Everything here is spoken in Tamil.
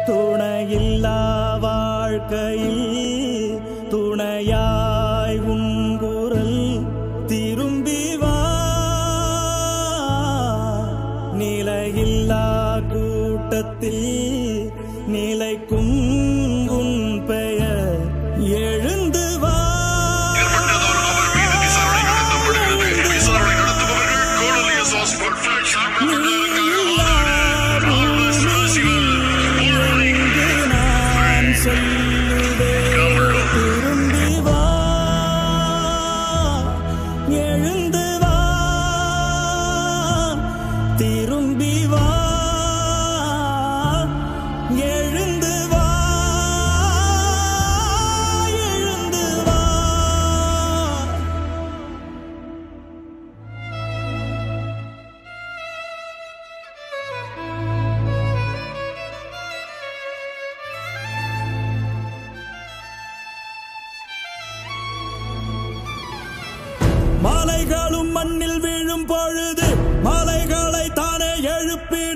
துணையில்லா வாழ்க்கையில் துணையாய் உன் குரல் திரும்பி வா நிலையில்லா கூட்டத்தில் நிலைக்கும் உன் பெயர் எழுந்து வா ஏற்பட்டதால் அவர் மீது விசாரணை நடத்தப்படுகிறது விசாரணை நடத்துபவர்கள் கோலலியஸ் ஆஸ்போர்ட் இங்கு நான் சொல்லுவேன் திரும்பி வா எழுந்து வா திரும்பி வா எழுந்து வா எழுந்து வா மாலைகளும் மண்ணில் விழும் பொழுது மாலைகளை தானே எழுப்பி